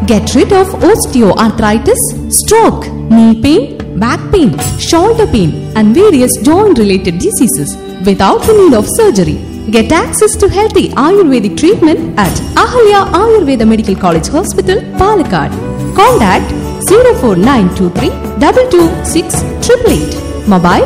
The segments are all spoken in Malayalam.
Get rid of osteoarthritis, stroke, knee pain, back pain, shoulder pain, and various joint related diseases without the need of surgery. Get access to healthy Ayurvedic treatment at Ahalya Ayurveda Medical College Hospital, Palakkad. Contact 04923 226 888. Mobile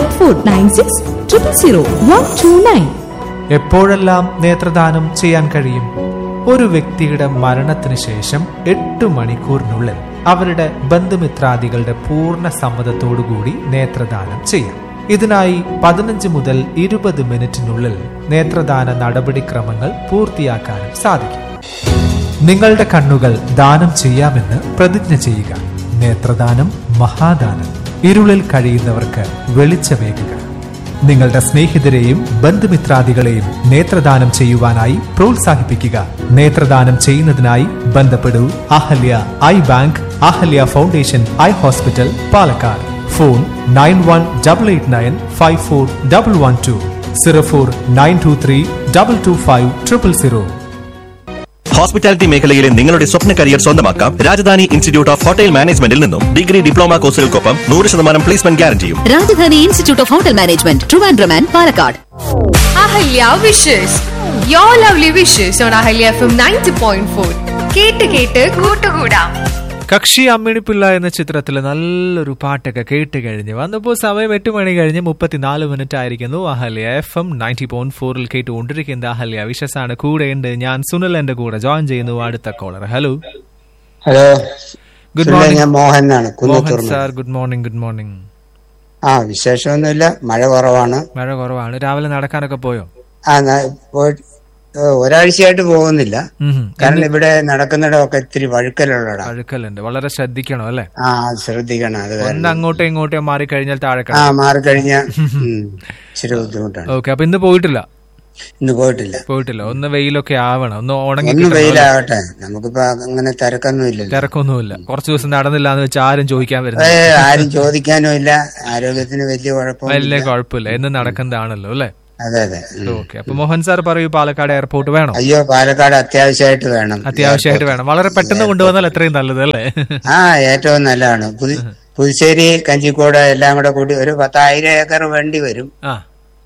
9496 000 129. എപ്പോഴെല്ലാം നേത്രദാനം ചെയ്യാൻ കഴിയും ഒരു വ്യക്തിയുടെ മരണത്തിന് ശേഷം എട്ട് മണിക്കൂറിനുള്ളിൽ അവരുടെ ബന്ധുമിത്രാദികളുടെ പൂർണ്ണ സമ്മതത്തോടുകൂടി നേത്രദാനം ചെയ്യാം ഇതിനായി പതിനഞ്ച് മുതൽ ഇരുപത് മിനിറ്റിനുള്ളിൽ നേത്രദാന നടപടിക്രമങ്ങൾ പൂർത്തിയാക്കാനും സാധിക്കും നിങ്ങളുടെ കണ്ണുകൾ ദാനം ചെയ്യാമെന്ന് പ്രതിജ്ഞ ചെയ്യുക നേത്രദാനം മഹാദാനം ഇരുളിൽ കഴിയുന്നവർക്ക് വെളിച്ചമേകുക നിങ്ങളുടെ സ്നേഹിതരെയും ബന്ധുമിത്രാദികളെയും നേത്രദാനം ചെയ്യുവാനായി പ്രോത്സാഹിപ്പിക്കുക നേത്രദാനം ചെയ്യുന്നതിനായി ബന്ധപ്പെടൂ Ahalya eye bank Ahalya foundation eye hospital Palakkad phone nine one double eight nine five four double one two zero four nine two three double two five triple zero hospitality മേഖലയിലെ നിങ്ങളുടെ സ്വപ്ന കരിയർ സ്വന്തമാക്കാം രാജധാനി ഇൻസ്റ്റിറ്റ്യൂട്ട് ഓഫ് ഹോട്ടൽ മാനേജ്മെന്റിൽ നിന്നും ഡിഗ്രി ഡിപ്ലോമ കോഴ്സുകൾക്കൊപ്പം നൂറ് ശതമാനം പ്ലേസ്മെന്റ് ഗ്യാരണ്ടിയും Rajadhani institute of hotel management Trivandrum and Palakkad Ahalya wishes you lovely wishes on Ahalya F M ninety point four കേട്ട് കേട്ട് കൂട്ടുകൂടാം കക്ഷി അമ്മിണിപ്പിള്ള എന്ന ചിത്രത്തിൽ നല്ലൊരു പാട്ടൊക്കെ കേട്ട് കഴിഞ്ഞ് വന്നപ്പോൾ സമയം എട്ട് മണി കഴിഞ്ഞ് മുപ്പത്തിനാല് മിനിറ്റ് ആയിരിക്കുന്നു Ahalya F M ninety point ഫോറിൽ കേട്ടുകൊണ്ടിരിക്കുന്ന അഹല്യ വിശസാണ് കൂടെയുണ്ട് ഞാൻ സുനിൽ എന്റെ കൂടെ ജോയിൻ ചെയ്യുന്നു അടുത്ത caller hello hello good Sunil, morning ഞാൻ മോഹനാണ് മോഹൻ കുന്നത്തൂർന്ന് sir good morning good morning ആ വിശേഷമൊന്നുമില്ല മഴ കുറവാണ് മഴ കുറവാണ് രാവിലെ നടക്കാനൊക്കെ പോയോ ആ ന- പോയിട്ട് ഏ, ഒരാഴ്ചയായിട്ട് പോകുന്നില്ല ഉം. കാരണം ഇവിടെ നടക്കുന്നിടമൊക്കെ ഇത്തിരി വഴുക്കലുള്ളടാ അഴുക്കലുണ്ട് വളരെ ശ്രദ്ധിക്കണം അല്ലേ ആ അത് ശ്രദ്ധിക്കണം അത് ഒന്ന് കാരണം അങ്ങോട്ടോ ഇങ്ങോട്ടോ മാറി കഴിഞ്ഞാൽ താഴെ ആ കിടക്കും മാറിക്കഴിഞ്ഞ ഇച്ചിരി ബുദ്ധിമുട്ടാണ് ഓക്കെ അപ്പൊ ഇന്ന് പോയിട്ടില്ല ഇന്ന് പോയിട്ടില്ല പോയിട്ടില്ല ഒന്ന് വെയിലൊക്കെ ആവണം ഒന്ന് ഉണങ്ങി ഒന്ന് കിട്ടണം. വെയിലാവട്ടെ നമുക്കിപ്പോ അങ്ങനെ തിരക്കൊന്നും ഇല്ലല്ലോ തിരക്കൊന്നുമില്ല കുറച്ച് ദിവസം നടന്നില്ല എന്ന് വെച്ചാൽ ആരും ചോദിക്കാൻ ഏ, വരുന്നില്ല ആരും ചോദിക്കാനും ഇല്ല ആരോഗ്യത്തിന് വലിയ കുഴപ്പമില്ല വലിയ കുഴപ്പമില്ല എന്ന് നടക്കുന്നതാണല്ലോ അല്ലേ അതെ അതെ ഉം. ഓക്കെ അപ്പൊ മോഹൻ സാർ പറയൂ പാലക്കാട് എയർപോർട്ട് വേണം അയ്യോ പാലക്കാട് അത്യാവശ്യമായിട്ട് വേണം അത്യാവശ്യമായിട്ട് വേണം വളരെ പെട്ടെന്ന് കൊണ്ടുവന്നാൽ എത്രയും നല്ലത് അല്ലേ ആ ഏറ്റവും നല്ലതാണ് പുതു പുതുശ്ശേരി കഞ്ചിക്കോട് എല്ലാം കൂടെ കൂടി ഒരു പത്തായിരം ഏക്കർ വേണ്ടി വരും ആ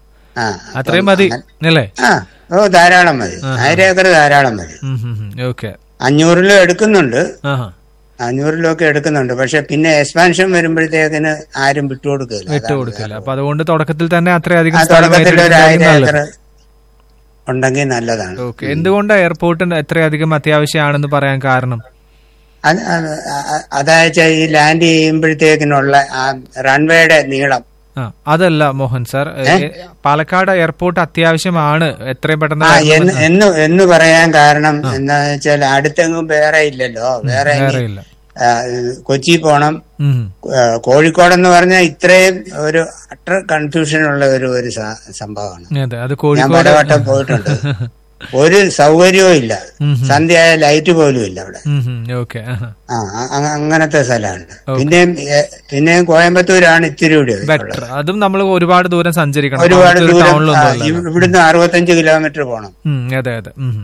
ആ അത്രയും അപ്പം മതി അങ്ങനെ- അല്ലേ ആ ഓ ധാരാളം മതി ആയിരം ഏക്കർ ധാരാളം മതി ഓക്കെ അഞ്ഞൂറിലും എടുക്കുന്നുണ്ട് ആഹാ അഞ്ഞൂറിലും ഒക്കെ എടുക്കുന്നുണ്ട് പക്ഷെ പിന്നെ എക്സ്പാൻഷൻ വരുമ്പോഴത്തേക്കിന് ആരും വിട്ടുകൊടുക്കില്ല വിട്ടു കൊടുക്കില്ല അപ്പൊ അതുകൊണ്ട് തുടക്കത്തിൽ തന്നെ ആ അത്രയധികം സ്ഥലം തുടക്കത്തിൽ ഒരു ആയിരം ഏറ്റെടുക്കുന്നതായിരിക്കും ഏക്കർ നല്ലത്. ഉണ്ടെങ്കിൽ നല്ലതാണ് ഓക്കെ എന്തുകൊണ്ടാണ് എയർപോർട്ടിന് എത്രയധികം അത്യാവശ്യമാണെന്ന് പറയാൻ കാരണം അത് അത് അ- അതായത് ഈ ലാൻഡ് ചെയ്യുമ്പോഴത്തേക്കിനുള്ള ആ റൺവേയുടെ നീളം ആ അതല്ല മോഹൻ സാർ ഏ, പാലക്കാട് എയർപോർട്ട് അത്യാവശ്യമാണ് എത്രയും പെട്ടെന്ന് ആ വരണമെന്ന് എന്ന് എന്ന് എന്ന് പറയാൻ കാരണം എന്താന്ന് വെച്ചാൽ അടുത്തെങ്ങും വേറെ ഇല്ലല്ലോ വേറെ ഇനി, വേറെ ഇല്ല ആ, കൊച്ചി പോണം ഉം. ആ, കോഴിക്കോടെന്ന് പറഞ്ഞാൽ ഇത്രയും ഒരു അട്ടർ കൺഫ്യൂഷൻ ഉള്ള ഒരു ഒരു സ- സംഭവമാണ് അതെ അത് ഞാൻ കോഴിക്കോട് പലവട്ടം പോയിട്ടുണ്ട് ഒരു സൗകര്യവും ഇല്ല സന്ധ്യയായ ലൈറ്റ് പോലും ഇല്ല അവിടെ ഓക്കെ ആ അ- അ- അങ്ങനത്തെ സ്ഥലമാണ് പിന്നെയും ഏ, പിന്നെയും കോയമ്പത്തൂരാണ് ഇത്തിരി കൂടി ബെറ്റർ അതും നമ്മൾ ഒരുപാട് ദൂരം സഞ്ചരിക്കണം ഒരുപാട് അടുത്തൊരു ദൂരം ആ, ടൗണിലൊന്നും അല്ല ഇവ്- ഇവിടുന്ന് അറുപത്തഞ്ച് കിലോമീറ്റർ പോണം ഉം, അതെ അതെ ഉം.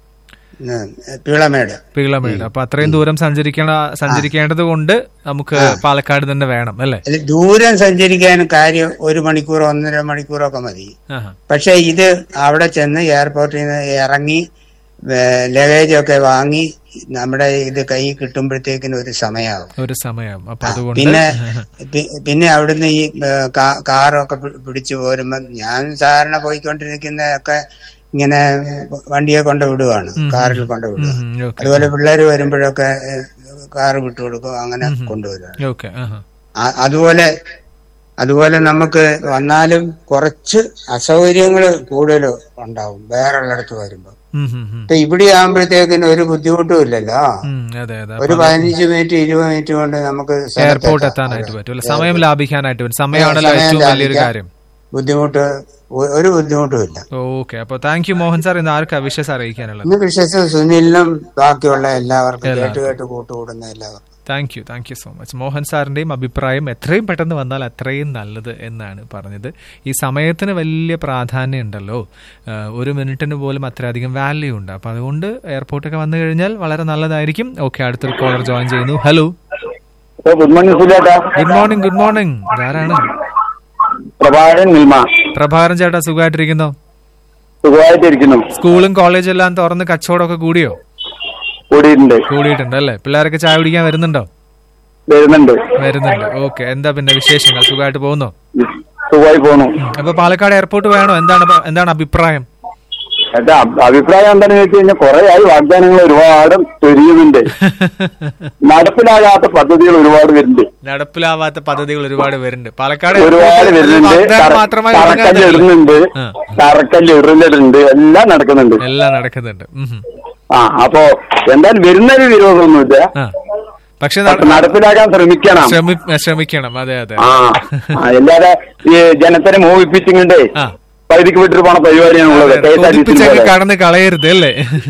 ഉം, പീളമേട് പീളമേട് അപ്പൊ അത്രയും ദൂരം സഞ്ചരിക്കണ സഞ്ചരിക്കേണ്ടത് കൊണ്ട് നമുക്ക് പാലക്കാട് തന്നെ വേണം അല്ലേ അതിൽ ദൂരം സഞ്ചരിക്കാൻ കാര്യം ഒരു മണിക്കൂർ ഒന്നര മണിക്കൂറൊക്കെ മതി ആഹാ. പക്ഷെ ഇത് അവിടെ ചെന്ന് എയർപോർട്ടിൽ നിന്ന് ഇറങ്ങി ലഗേജ് ഒക്കെ വാങ്ങി നമ്മുടെ ഇത് കൈ കിട്ടുമ്പോഴത്തേക്കിന് ഒരു സമയമാവും ഒരു സമയം അപ്പൊ അതുകൊണ്ട് പിന്നെ പി- പിന്നെ അവിടുന്ന് ഈ ഏ, കാ- കാറൊക്കെ പി- പിടിച്ചു പോരുമ്പോ ഞാൻ സാധാരണ പോയിക്കൊണ്ടിരിക്കുന്നതൊക്കെ ഇങ്ങനെ വണ്ടിയെ കൊണ്ട് വിടുവാണ് കാറിൽ കൊണ്ട് വിടുക ഉം, ഓക്കെ അതുപോലെ പിള്ളേര് വരുമ്പോഴൊക്കെ ഏ, കാറ് വിട്ടുകൊടുക്കും അങ്ങനെ കൊണ്ടുവരിക ഓക്കെ ആഹാ. ആ- അതുപോലെ അതുപോലെ നമുക്ക് വന്നാലും കുറച്ച് അസൗകര്യങ്ങൾ കൂടുതൽ ഉണ്ടാവും വേറെയുള്ളിടത്ത് വരുമ്പോ ഉം, ഉം, ഉം. ഇപ്പൊ ഇവിടെ ആകുമ്പോഴത്തേക്കിന് ഒരു ബുദ്ധിമുട്ടും ഇല്ലല്ലോ ഉം, അതെ അതെ ഒരു പതിനഞ്ച് മിനിറ്റ് ഇരുപത് മിനിറ്റ് കൊണ്ട് നമുക്ക് സ്ഥലത്തെത്താം. എയർപോർട്ട് എത്താനായിട്ട് പറ്റും അല്ലെ സമയം ലാഭിക്കാനായിട്ട് പറ്റും സമയമാണല്ലോ സമയം ഏറ്റവും വലിയൊരു ലാഭിക്കാം. കാര്യം ബുദ്ധിമുട്ട് ഒ- ഒരു ബുദ്ധിമുട്ടും ഇല്ല ഓക്കെ അപ്പൊ താങ്ക് യു മോഹൻ സാർ ഇന്ന് ആർക്കാ വിഷസ് അറിയിക്കാനുള്ളത് ഇന്ന് വിശ്വസ് സുനിലിനും ബാക്കിയുള്ള എല്ലാവർക്കും കേട്ട് കേട്ട് കൂട്ടുകൂടുന്ന എല്ലാവർക്കും thank you thank you so much Mohan സാറിന്റെയും അഭിപ്രായം എത്രയും പെട്ടെന്ന് വന്നാൽ അത്രയും നല്ലത് എന്നാണ് പറഞ്ഞത് ഈ സമയത്തിന് വലിയ പ്രാധാന്യം ഉണ്ടല്ലോ ആ, ഒരു മിനിറ്റിന് പോലും അത്രയധികം വാല്യൂ ഉണ്ട് അപ്പൊ അതുകൊണ്ട് എയർപോർട്ടൊക്കെ വന്നു കഴിഞ്ഞാൽ വളരെ നല്ലതായിരിക്കും ഓക്കെ അടുത്തൊരു കോളർ ജോയിൻ ചെയ്യുന്നു ഹലോ ഗുഡ് മോർണിംഗ് സുലേട്ടാ ഗുഡ് മോർണിംഗ് ഗുഡ് മോർണിംഗ് ആരാണ് പ്രഭാകരൻ നിൽമ പ്രഭാകരൻ ചേട്ടാ സുഖമായിട്ടിരിക്കുന്നോ സുഖമായിട്ടിരിക്കുന്നു സ്കൂളും കോളേജും എല്ലാം തുറന്ന് കച്ചവടമൊക്കെ കൂടിയോ കൂടിയിട്ടുണ്ട് കൂടിയിട്ടുണ്ട് അല്ലേ പിള്ളേരൊക്കെ ചായ കുടിക്കാൻ വരുന്നുണ്ടോ വരുന്നുണ്ട് വരുന്നുണ്ട് ഓക്കെ എന്താ പിന്നെ വിശേഷങ്ങൾ സുഖമായിട്ട് പോകുന്നോ സുഖമായി പോണു അപ്പൊ പാലക്കാട് എയർപോർട്ട് വേണോ എന്താണ് പ- എന്താണ് അഭിപ്രായം എന്റെ അഭി- അഭിപ്രായം എന്താണെന്ന് വെച്ച് കഴിഞ്ഞാൽ കുറെ ആയി വാഗ്ദാനങ്ങൾ ഒരുപാട് ചൊരിയുന്നുണ്ട് നടപ്പിലാകാത്ത പദ്ധതികൾ ഒരുപാട് വരുന്നുണ്ട് നടപ്പിലാവാത്ത പദ്ധതികൾ ഒരുപാട് വരുന്നുണ്ട് പാലക്കാട് ഒരുപാട് എയർപോർട്ട് വരുന്നുണ്ട് വാഗ്ദാനം മാത്രമായി തറക്കല്ല് ഒതുങ്ങാതെ ഇടുന്നുണ്ട് ആ. തറക്കല്ല് ഇടുന്നുണ്ട് എല്ലാം നടക്കുന്നുണ്ട് എല്ലാം നടക്കുന്നുണ്ട് ഉം ഹും. ആ അപ്പോ എന്തായാലും വരുന്നൊരു വിരോധമൊന്നുമില്ല ആ പക്ഷെ പക്ഷെ നടപ്പിലാക്കാൻ ശ്രമിക്കണം ശ്രമിക്കണം അതെ അതെ ആ ആ, എല്ലാരെ ഈ ജനത്തിനെ മോഹിപ്പിച്ചിങ്ങണ്ടേ ആ. പകുതിക്ക് വിട്ടിട്ട് പോണ പരിപാടിയാണുള്ളത് കെ എസ് ആർ ടി കൊതിപ്പിച്ചങ്ങ് സി കടന്ന് കളയരുത് അല്ലേ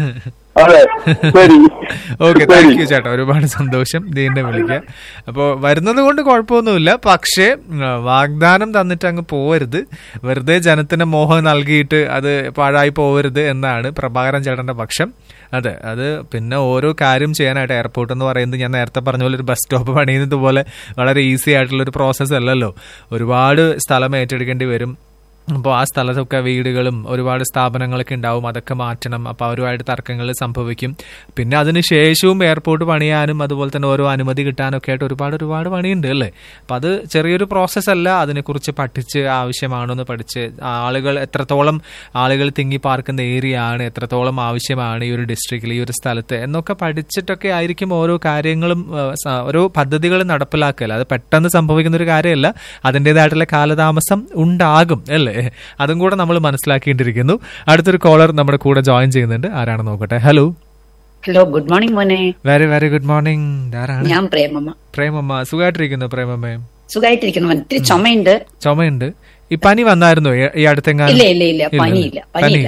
അതെ ശരി ഓക്കെ ശരി. താങ്ക് യു ചേട്ടാ ഒരുപാട് സന്തോഷം വീണ്ടും വിളിക്കുക അപ്പോൾ വരുന്നത് കൊണ്ട് കുഴപ്പമൊന്നുമില്ല പക്ഷേ ഉം, വാഗ്ദാനം തന്നിട്ട് അങ്ങ് പോവരുത് വെറുതെ ജനത്തിന് മോഹം നൽകിയിട്ട് അത് പാഴായി പോവരുത് എന്നാണ് പ്രഭാകരൻ ചേട്ടന്റെ പക്ഷം അതെ അത് പിന്നെ ഓരോ കാര്യം ചെയ്യാനായിട്ട് എയർപോർട്ട് എന്ന് പറയുന്നത് ഞാൻ നേരത്തെ പറഞ്ഞ പോലെ ഒരു ബസ് സ്റ്റോപ്പ് പണിയുന്നത് പോലെ വളരെ ഈസി ആയിട്ടുള്ള ഒരു പ്രോസസ്സ് അല്ലല്ലോ ഒരുപാട് സ്ഥലം ഏറ്റെടുക്കേണ്ടി വരും അപ്പോൾ ആ സ്ഥലത്തൊക്കെ വീടുകളും ഒരുപാട് സ്ഥാപനങ്ങളൊക്കെ ഉണ്ടാവും അതൊക്കെ മാറ്റണം അപ്പോൾ അവരുമായിട്ട് തർക്കങ്ങൾ സംഭവിക്കും പിന്നെ അതിന് ശേഷവും എയർപോർട്ട് പണിയാനും അതുപോലെ തന്നെ ഓരോ അനുമതി കിട്ടാനൊക്കെ ആയിട്ട് ഒരുപാട് ഒരുപാട് പണിയുണ്ട് അല്ലേ അപ്പം അത് ചെറിയൊരു പ്രോസസ്സ് അല്ല അതിനെക്കുറിച്ച് പഠിച്ച് ആവശ്യമാണോ എന്ന് പഠിച്ച് ആളുകൾ എത്രത്തോളം ആളുകൾ തിങ്ങി പാർക്കുന്ന ഏരിയ ആണ് എത്രത്തോളം ആവശ്യമാണ് ഈ ഒരു ഡിസ്ട്രിക്റ്റിൽ ഈ ഒരു സ്ഥലത്ത് എന്നൊക്കെ പഠിച്ചിട്ടൊക്കെ ആയിരിക്കും ഓരോ കാര്യങ്ങളും ആ, സ- ഓരോ പദ്ധതികളും നടപ്പിലാക്കൽ അത് പെട്ടെന്ന് സംഭവിക്കുന്ന ഒരു കാര്യമല്ല അതിൻ്റെതായിട്ടുള്ള കാലതാമസം ഉണ്ടാകും അല്ലേ അതും കൂടെ നമ്മൾ മനസ്സിലാക്കേണ്ടിയിരിക്കുന്നു അടുത്തൊരു കോളർ നമ്മുടെ കൂടെ ജോയിൻ ചെയ്യുന്നുണ്ട് ആരാണ് നോക്കട്ടെ ഹലോ ഹലോ ഗുഡ് മോർണിംഗ് മോനെ വെരി വെരി ഗുഡ് മോർണിംഗ് ആരാണ് ഞാൻ പ്രേമമ്മ പ്രേമമ്മ സുഖമായിട്ടിരിക്കുന്നു പ്രേമമ്മേ സുഖമായിട്ടിരിക്കുന്നു മോനെ ഇത്തിരി ചുമയുണ്ട് ചുമയുണ്ട് ഈ പനി വന്നായിരുന്നോ ഈ- ഈ അടുത്തെങ്ങാനും ഇല്ല, ഇല്ല, ഇല്ല, പനിയില്ല, പനിയില്ല.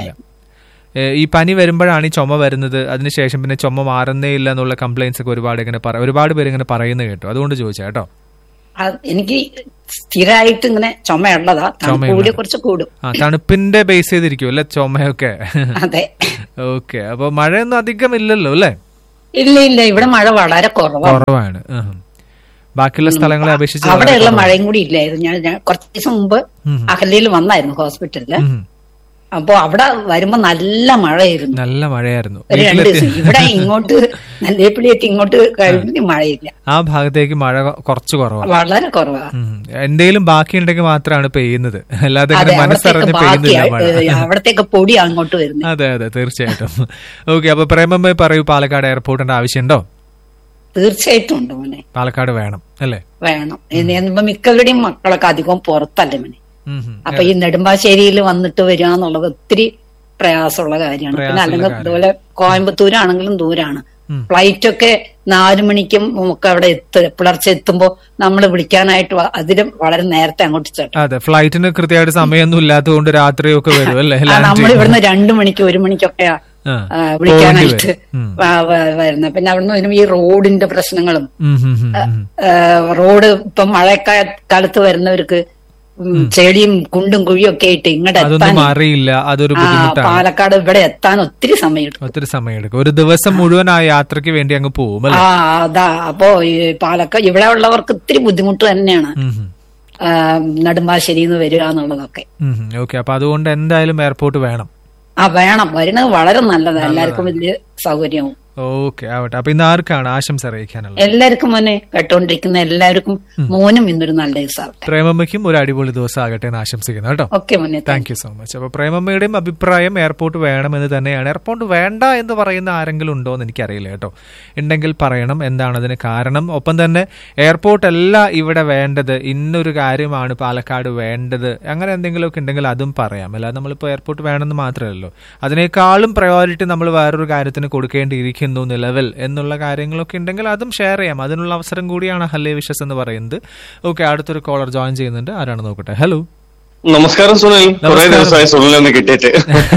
ഏ, ഈ പനി വരുമ്പോഴാണ് ഈ ചുമ വരുന്നത് അതിനുശേഷം പിന്നെ ചുമ മാറുന്നേ ഇല്ല എന്നുള്ള കംപ്ലൈൻസ് ഒക്കെ ഒരുപാട് ഇങ്ങനെ പറ ഒരുപാട് പേര് ഇങ്ങനെ പറയുന്നത് കേട്ടോ അതുകൊണ്ട് ചോദിച്ചാ കേട്ടോ ആ, എനിക്ക് സ്ഥിരമായിട്ട് ഇങ്ങനെ ചുമയുള്ളതാ തണുപ്പ് ചുമയുള്ളത്. കൂടി കുറച്ച് കൂടും ആ തണുപ്പിന്റെ ബേസ് ചെയ്തിരിക്കും അല്ലെ ചുമയൊക്കെ അതെ ഓക്കെ അപ്പൊ മഴയൊന്നും അധികം ഇല്ലല്ലോ അല്ലേ ഇല്ല ഇല്ല ഇവിടെ മഴ വളരെ കുറവാണ് കുറവാണ് ഉം. ബാക്കിയുള്ള സ്ഥലങ്ങളെ അപേക്ഷിച്ച് വളരെ അവിടെയുള്ള കുറവാണ്. മഴയും കൂടി ഇല്ലായിരുന്നു ഞാൻ ഞാൻ കുറച്ച് ദിവസം മുമ്പ് ഉം. അഹല്യയിൽ വന്നായിരുന്നു ഹോസ്പിറ്റലില് ഉം. അപ്പൊ അവിടെ വരുമ്പോ നല്ല മഴയായിരുന്നു നല്ല മഴയായിരുന്നു ഒരു രണ്ട് വീട്ടിലെത്തി ദിവസം ഇവിടെ ഇങ്ങോട്ട് നല്ലേപ്പിളിയൊക്കെ ഇങ്ങോട്ട് കഴിഞ്ഞ് മഴയില്ല ആ ഭാഗത്തേക്ക് മഴ കൊ- കുറച്ച് കുറവാണ് വളരെ കുറവാ ഉം. എന്തേലും ബാക്കിയുണ്ടെങ്കിൽ മാത്രമാണ് പെയ്യുന്നത് അല്ലാതെ അതെ ഇങ്ങനെ അവിടത്തേക്ക് മനസ്സറിഞ്ഞ് ബാക്കി പെയ്യുന്നില്ല മഴ അവിടത്തേക്ക് പൊടി അങ്ങോട്ട് വരുന്നു അതെ അതെ തീർച്ചയായിട്ടും ഓക്കെ അപ്പൊ പ്രേമമ്മ പറയൂ പാലക്കാട് എയർപോർട്ടിന്റെ ആവശ്യമുണ്ടോ തീർച്ചയായിട്ടും ഉണ്ട് മോനെ പാലക്കാട് വേണം അല്ലേ വേണം ഇനിയിപ്പോ മിക്കവരുടെയും മക്കളൊക്കെ അധികം പുറത്തല്ലേ മോനെ ഉം, ഉം. അപ്പൊ ഈ നെടുമ്പാശ്ശേരിയിൽ വന്നിട്ട് വരിക എന്നുള്ളത് ഒത്തിരി പ്രയാസമുള്ള കാര്യമാണ് പിന്നെ പ്രയാസമുള്ള അല്ലെങ്കിൽ കാര്യം. ഇതുപോലെ കോയമ്പത്തൂരാണെങ്കിലും ദൂരാണ് ഉം. ഫ്ലൈറ്റ് ഒക്കെ നാലു മണിക്കും ഒക്കെ അവിടെ എത്ത പുലർച്ചെ എത്തുമ്പോ നമ്മൾ വിളിക്കാനായിട്ട് വ- അതിലും വളരെ നേരത്തെ അങ്ങോട്ട് ചേട്ടൻ അതെ ഫ്ലൈറ്റിന് കൃത്യമായിട്ട് സമയമൊന്നും ഇല്ലാത്തതുകൊണ്ട് രാത്രിയൊക്കെ വരും അല്ലേ നമ്മൾ ലാൻഡ് ഇവിടുന്ന് രണ്ടു മണിക്ക് ഒരു മണിക്കൊക്കെ ആ, വിളിക്കാനായിട്ട് പോകേണ്ടി വരും. ഉം. വരുന്നത് പിന്നെ അവിടുന്ന് വരുമ്പോ ഈ റോഡിന്റെ പ്രശ്നങ്ങളും ഉം, ഉം, ഉം, ഉം. ഏഹ് റോഡ് ഇപ്പൊ മഴക്കാലത്ത് വരുന്നവർക്ക് ഉം ചെളിയും കുണ്ടും കുഴിയും ഒക്കെ ആയിട്ട് ഇങ്ങോട്ട് എത്താൻ അതൊന്നും അറിയില്ല അതൊരു ആ, ബുദ്ധിമുട്ടാണ് പാലക്കാട് ഇവിടെ എത്താൻ ഒത്തിരി സമയം എടുക്കും ഒത്തിരി സമയമെടുക്കും ഒരു ദിവസം മുഴുവൻ ആ യാത്രയ്ക്ക് വേണ്ടി അങ്ങ് പോകും അല്ലേ ആ അതാ അപ്പോ ഈ പാലക്കാട് ഇവിടെ ഉള്ളവർക്ക് ഒത്തിരി ബുദ്ധിമുട്ട് തന്നെയാണ് ഉം, ഉം. ആ, നെടുമ്പാശ്ശേരിയിൽ നിന്ന് വരിക എന്നുള്ളതൊക്കെ ഓക്കെ അപ്പൊ അതുകൊണ്ട് എന്തായാലും എയർപോർട്ട് വേണം ആ വേണം വരുന്നത് വളരെ നല്ലതാണ് എല്ലാവർക്കും വലിയ സൗകര്യവും ഓക്കെ ആവട്ടെ അപ്പൊ ഇന്ന് ആർക്കാണ് ആശംസ അറിയിക്കാനുള്ളത് എല്ലാവർക്കും മോനെ കേട്ടോണ്ടിരിക്കുന്ന എല്ലാവർക്കും മോനും ഇന്നൊരു നല്ല ദിവസമാവട്ടെ പ്രേമമ്മയ്ക്കും ഒരു അടിപൊളി ദിവസം ആകട്ടെ എന്ന് ആശംസിക്കുന്നു കേട്ടോ ഓക്കെ മോനെ താങ്ക് യു സോ മച്ച് അപ്പൊ പ്രേമമ്മയുടെയും അഭിപ്രായം എയർപോർട്ട് വേണമെന്ന് തന്നെയാണ് എയർപോർട്ട് വേണ്ട എന്ന് പറയുന്ന ആരെങ്കിലും ഉണ്ടോ എന്ന് എനിക്കറിയില്ല കേട്ടോ ഉണ്ടെങ്കിൽ പറയണം എന്താണ് അതിന് കാരണം ഒപ്പം തന്നെ എയർപോർട്ട് അല്ല ഇവിടെ വേണ്ടത് ഇന്നൊരു കാര്യമാണ് പാലക്കാട് വേണ്ടത് അങ്ങനെ എന്തെങ്കിലുമൊക്കെ ഉണ്ടെങ്കിൽ അതും പറയാം അല്ലാതെ നമ്മളിപ്പോൾ എയർപോർട്ട് വേണമെന്ന് മാത്രമല്ലല്ലോ അതിനേക്കാളും പ്രയോറിറ്റി നമ്മൾ വേറൊരു കാര്യത്തിന് കൊടുക്കേണ്ടിയിരിക്കുന്നു നിലവിൽ എന്നുള്ള കാര്യങ്ങളൊക്കെ ഉണ്ടെങ്കിൽ അതും ഷെയർ ചെയ്യാം അതിനുള്ള അവസരം കൂടിയാണ് ഹല്ലേ വിഷസ് എന്ന് പറയുന്നത് ഓക്കെ അടുത്തൊരു കോളർ ജോയിൻ ചെയ്യുന്നുണ്ട് ആരാണ് നോക്കട്ടെ ഹലോ നമസ്കാരം സുനിൽ കുറെ നമസ്കാരം. ദിവസമായി സുനിലൊന്ന് കിട്ടിയിട്ട്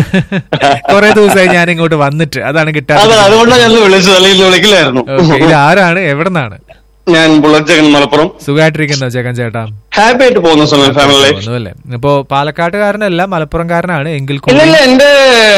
കുറെ ദിവസമായി ഞാൻ ഇങ്ങോട്ട് വന്നിട്ട് അതാണ് അതെ കിട്ടാത്തത് അതുകൊണ്ടാണ് ഞാൻ വിളിച്ചത് അല്ലെങ്കിൽ ഇന്ന് വിളിക്കില്ലായിരുന്നു ഓക്കെ ഇത് ആരാണ് എവിടെ നിന്നാണ് ഞാൻ ബുള്ളറ്റ് ജഗൻ മലപ്പുറം സുഖമായിട്ടിരിക്കുന്നോ ജഗൻ ചേട്ടാ ഹാപ്പി ആയിട്ട് പോകുന്നു സുനിൽ ഫാമിലി ലൈഫ് തോന്നുന്നു അല്ലേ ഇപ്പോ പാലക്കാട്ടുകാരനല്ല മലപ്പുറംകാരനാണ് എങ്കിൽ ഇല്ല കൂടി ഇല്ല എന്റെ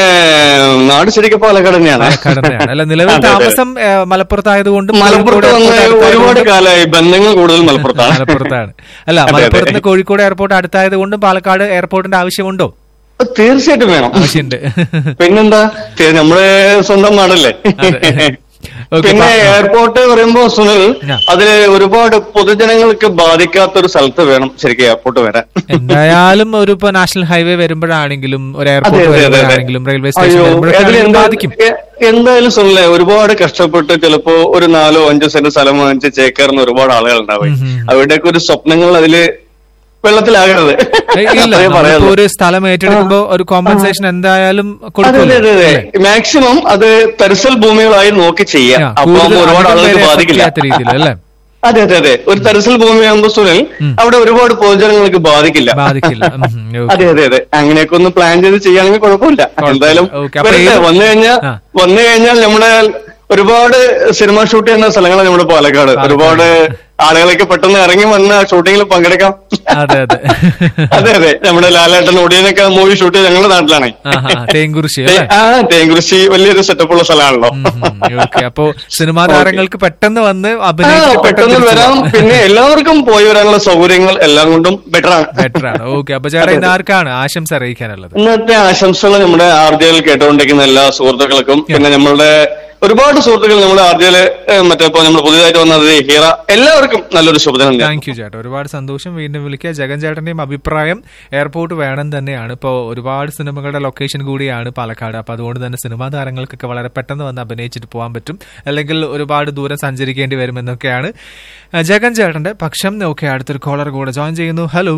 നാട് ശരിക്കും പാലക്കാട് തന്നെയാണ് പാലക്കാട് തന്നെയാണ് അല്ല നിലവിൽ അതെ, അതെ. താമസം ഏ, മലപ്പുറത്തായതുകൊണ്ടും മലപ്പുറത്ത് കോഴിക്കോട് വന്ന് എയർപോർട്ട് ഒരുപാട് അടുത്തായതുകൊണ്ടും- കാലമായി ബന്ധങ്ങൾ കൂടുതൽ മലപ്പുറത്താണ് മലപ്പുറത്താണ് അല്ല അതെ, അതെ. മലപ്പുറത്ത് നിന്ന് കോഴിക്കോട് എയർപോർട്ട് അടുത്തായത് കൊണ്ടും പാലക്കാട് എയർപോർട്ടിന്റെ ആവശ്യമുണ്ടോ തീർച്ചയായിട്ടും വേണം ആവശ്യമുണ്ട് പിന്നെന്താ തീ- നമ്മുടെ സ്വന്തം നാടല്ലേ അതെ. ഓക്കേ, പിന്നെ പ- എയർപോർട്ട് പറയുമ്പോ സുനിൽ ആ. അതില് ഒരുപാട് പൊതുജനങ്ങൾക്ക് ബാധിക്കാത്ത ഒരു സ്ഥലത്ത് വേണം ശരിക്കും എയർപോർട്ട് വരാൻ എന്തായാലും ഒരു ഇപ്പൊ നാഷണൽ ഹൈവേ വരുമ്പോഴാണെങ്കിലും ഒരു അതെ എയർപോർട്ട് അതെ അതെ അതെ വരുമ്പോഴാണെങ്കിലും റെയിൽവേ സ്റ്റേഷൻ അയ്യോ അതിൽ വരുമ്പോഴൊക്കെ എന്താ- ബാധിക്കും എ- എന്തായാലും സുനിലെ ഒരുപാട് കഷ്ടപ്പെട്ട് ചിലപ്പോ ഒരു നാലോ അഞ്ചോ സെന്റ് സ്ഥലം വാങ്ങിച്ച് ചേക്കേറുന്ന ഒരുപാട് ആളുകൾ ഉണ്ടാവും അവരുടെയൊക്കെ ഒരു സ്വപ്നങ്ങൾ അതില് വെള്ളത്തിലാകരുത് ഏയ് ഇല്ല അത്രേ നമ്മളിപ്പോ പറയാനുള്ളൂ. ഒരു സ്ഥലം ഏറ്റെടുക്കുമ്പോ ഒരു കോമ്പൻസേഷൻ എന്തായാലും അതെ അതെ കൊടുക്കുമല്ലോ അതെ അല്ലേ? മാക്സിമം അത് തരിസൽ ഭൂമികളായി നോക്കി ചെയ്യാം ആ, അപ്പൊ കൂടുതൽ ഒരുപാട് അധികം ആളുകൾക്ക് പേരെ ബാധിക്കില്ല affect ചെയ്യാത്ത രീതിയിൽ അല്ലേ അതെ അതെ അതെ ഒരു തരിസൽ ഭൂമിയാകുമ്പോ സുനിൽ അവിടെ ഒരുപാട് പൊതുജനങ്ങൾക്ക് ബാധിക്കില്ല ബാധിക്കില്ല ഉം, ഉം, okay. അതെ അതെ അതെ അങ്ങനെയൊക്കെ ഒന്ന് പ്ലാൻ ചെയ്ത് ചെയ്യുകയാണെങ്കിൽ കുഴപ്പമില്ല എന്തായാലും ഓക്കേ, അപ്പൊ വരട്ടെ. ഏത്- വന്നു കഴിഞ്ഞാൽ ആ. വന്നു കഴിഞ്ഞാൽ നമ്മുടെ ഒരുപാട് സിനിമ ഷൂട്ട് ചെയ്യുന്ന സ്ഥലങ്ങളാണ് നമ്മുടെ പാലക്കാട് ഒരുപാട് ആളുകളൊക്കെ പെട്ടെന്ന് ഇറങ്ങി വന്ന് ഷൂട്ടിങ്ങിൽ പങ്കെടുക്കാം അതെ അതെ അതെ അതെ നമ്മുടെ ലാലേട്ടൻ ഒടിയനൊക്കെ മൂവി ഷൂട്ട് ഞങ്ങളുടെ നാട്ടിലാണ് ആഹാ, തേങ്കുറിശി അല്ലേ ആ തേങ്കുറിശി വലിയൊരു സെറ്റപ്പ് ഉള്ള സ്ഥലമാണല്ലോ ഓക്കെ അപ്പോ സിനിമാ താരങ്ങൾക്ക് പെട്ടെന്ന് വന്ന് ആ, അഭിനയിച്ച് പെട്ടെന്ന് വരാം പിന്നെ എല്ലാവർക്കും പോയി വരാനുള്ള സൗകര്യങ്ങൾ എല്ലാം കൊണ്ടും ബെറ്റർ ആണ് ബെറ്റർ ആണ് ഓക്കെ അപ്പൊ ചേട്ടാ ഇന്ന് ആർക്കാണ് ആശംസ അറിയിക്കാനുള്ളത് ഇന്നത്തെ ആശംസകൾ നമ്മുടെ ആർജയിൽ കേട്ടുകൊണ്ടിരിക്കുന്ന എല്ലാ സുഹൃത്തുക്കൾക്കും പിന്നെ നമ്മളുടെ ഒരുപാട് സുഹൃത്തുക്കൾ നമ്മുടെ ആർജയില് മറ്റേ ഇപ്പൊ നമ്മൾ പുതിയതായിട്ട് വന്നത് ഹീറ എല്ലാവർക്കും നല്ലൊരു ശുഭദിനം നേരുന്നു. താങ്ക് യു ചേട്ടാ ഒരുപാട് സന്തോഷം വീണ്ടും വിളിക്കുക ജഗൻ ചേട്ടന്റെയും അഭിപ്രായം എയർപോർട്ട് വേണം തന്നെയാണ് ഇപ്പോൾ ഒരുപാട് സിനിമകളുടെ ലൊക്കേഷൻ കൂടിയാണ് പാലക്കാട് അപ്പൊ അതുകൊണ്ട് തന്നെ സിനിമാ താരങ്ങൾക്കൊക്കെ വളരെ പെട്ടെന്ന് വന്ന് അഭിനയിച്ചിട്ട് പോകാൻ പറ്റും അല്ലെങ്കിൽ ഒരുപാട് ദൂരം സഞ്ചരിക്കേണ്ടി വരുമെന്നൊക്കെയാണ് ആ, ജഗൻ ചേട്ടന്റെ പക്ഷം ഓക്കെ അടുത്തൊരു കോളർ കൂടെ ജോയിൻ ചെയ്യുന്നു ഹലോ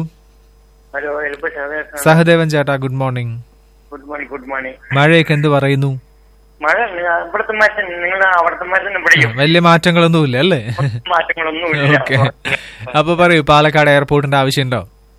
ഹലോ എൽബ സഹദേവൻ ചേട്ടാ good morning good morning good morning മഴയൊക്കെ എന്ത് പറയുന്നു മഴ നി- ഇവിടുത്തെ മാറ്റം നിങ്ങളുടെ അവിടുത്തെ മാറ്റം തന്നെ പിടിക്കും വലിയ മാറ്റങ്ങളൊന്നുമില്ല അല്ലേ മാറ്റങ്ങളൊന്നുമില്ല ഓക്കെ അപ്പൊ പറയൂ പാലക്കാട് എയർപോർട്ടിന്റെ ആവശ്യമുണ്ടോ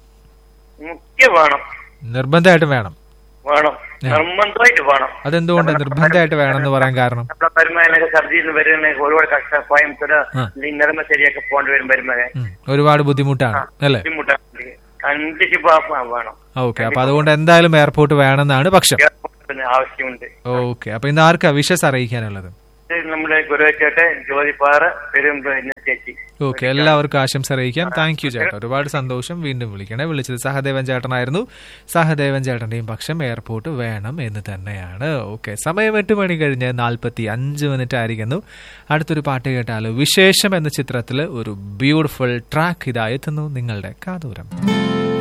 മുഖ്യ വേണം നിർബന്ധമായിട്ടും വേണം വേണം നിർബന്ധമായിട്ട് വേണം അതെന്തുകൊണ്ട് നിർബന്ധമായിട്ട് വേണമെന്ന് പറയാൻ കാരണം നമ്മളെ വരുമാനൊക്കെ സർജറിയിൽ വരുന്ന ഒരുപാട് കഷ്ട കോയമ്പത്തൂര് ആ. അല്ലെങ്കിൽ നെടുമശ്ശേരിയൊക്കെ പോകേണ്ടി വരും വരുമാനെ ഉം, ഒരുപാട് ബുദ്ധിമുട്ടാണ് അല്ലേ ബുദ്ധിമുട്ടാണ് കണ്ടിട്ട് വേണം ഓക്കെ അപ്പൊ അതുകൊണ്ട് എന്തായാലും എയർപോർട്ട് വേണമെന്നാണ് പക്ഷം പിന്നെ ആവശ്യമുണ്ട് ഓക്കെ അപ്പൊ ഇന്ന് ആർക്കാ വിഷസ് അറിയിക്കാനുള്ളത് ഇത് നമ്മുടെ ഗുരുവച്ചേട്ടെ ജ്യോതിപ്പാറ പെരും ചേച്ചി ഓക്കെ എല്ലാവർക്കും ആശംസ അറിയിക്കാം താങ്ക് യു ചേട്ടാ ഒരുപാട് സന്തോഷം വീണ്ടും വിളിക്കണേ വിളിച്ചത് സഹദേവൻ ചേട്ടനായിരുന്നു സഹദേവൻ ചേട്ടന്റെയും പക്ഷം എയർപോർട്ട് വേണം എന്ന് തന്നെയാണ് ഓക്കെ സമയം എട്ട് മണി കഴിഞ്ഞ് നാൽപ്പത്തി അഞ്ച് മിനിറ്റ് ആയിരിക്കുന്നു അടുത്തൊരു പാട്ട് കേട്ടാലോ വിശേഷം എന്ന ചിത്രത്തിൽ ഒരു ബ്യൂട്ടിഫുൾ ട്രാക്ക് ഇതായി എത്തുന്നു നിങ്ങളുടെ കാതൂരം